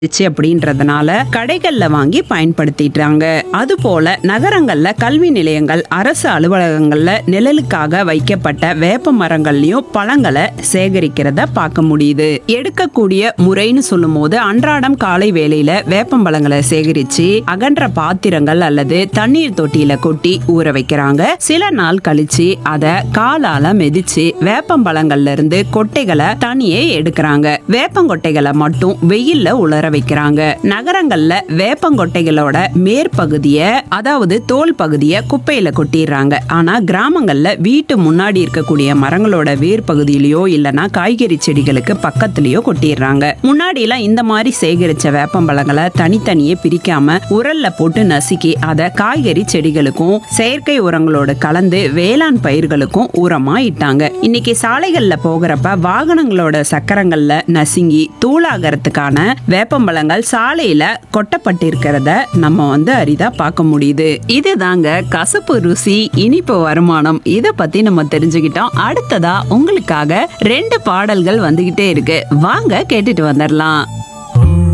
ச்சு அப்படின்றதுனால கடைகள்ல வாங்கி பயன்படுத்திட்டாங்க அது போல நகரங்கள்ல கல்வி நிலையங்கள் அரசு அலுவலகங்கள்ல நிழலுக்காக வைக்கப்பட்ட வேப்ப மரங்கள்லயும் பழங்களை சேகரிக்கிறத பார்க்க முடியுது எடுக்கக்கூடிய முறைன்னு சொல்லும் போது அன்றாடம் காலை வேளையில வேப்பம்பழங்களை சேகரிச்சு அகன்ற பாத்திரங்கள் அல்லது தண்ணீர் தொட்டியில கொட்டி ஊற வைக்கிறாங்க சில நாள் கழிச்சு அத காலால மிதிச்சு வேப்பம்பழங்கள்ல இருந்து கொட்டைகளை தனியே எடுக்கிறாங்க வேப்பங்கொட்டைகளை மட்டும் வெயில்ல உலர வைக்கிறாங்க நகரங்கள்ல வேப்பங்கொட்டைகளோட மேற்பகுதிய அதாவது தோல் பகுதிய குப்பையில கொட்டிடுறாங்க ஆனா கிராமங்கள்ல வீட்டு முன்னாடி இருக்கக்கூடிய மரங்களோட வேர் பகுதியிலயோ இல்லனா காய்கறி செடிகளுக்கு பக்கத்துலயோ கொட்டிடுறாங்க முன்னாடி எல்லாம் இந்த மாதிரி சேகரிச்ச வேப்பம்பழங்களை தனித்தனியே பிரிக்காம உரல்ல போட்டு நசுக்கி அதை காய்கறி செடிகளுக்கும் செயற்கை உரங்களோட கலந்து வேளாண் பயிர்களுக்கும் உரமா இட்டாங்க இன்னைக்கு சாலைகள்ல போகிறப்ப வாகனங்களோட சக்கரங்கள்ல நசுங்கி தூளாகிறதுக்கான வேப்பம்பழங்கள் சாலையில கொட்டப்பட்டிருக்கிறத நம்ம வந்து அரிதா பார்க்க முடியுது இதுதாங்க கசப்பு ருசி இனிப்பு வருமானம் இத பத்தி நம்ம தெரிஞ்சுக்கிட்டோம் அடுத்ததா உங்களுக்காக ரெண்டு பாடல்கள் வந்துகிட்டே இருக்கு வாங்க கேட்டுட்டு வந்துடலாம்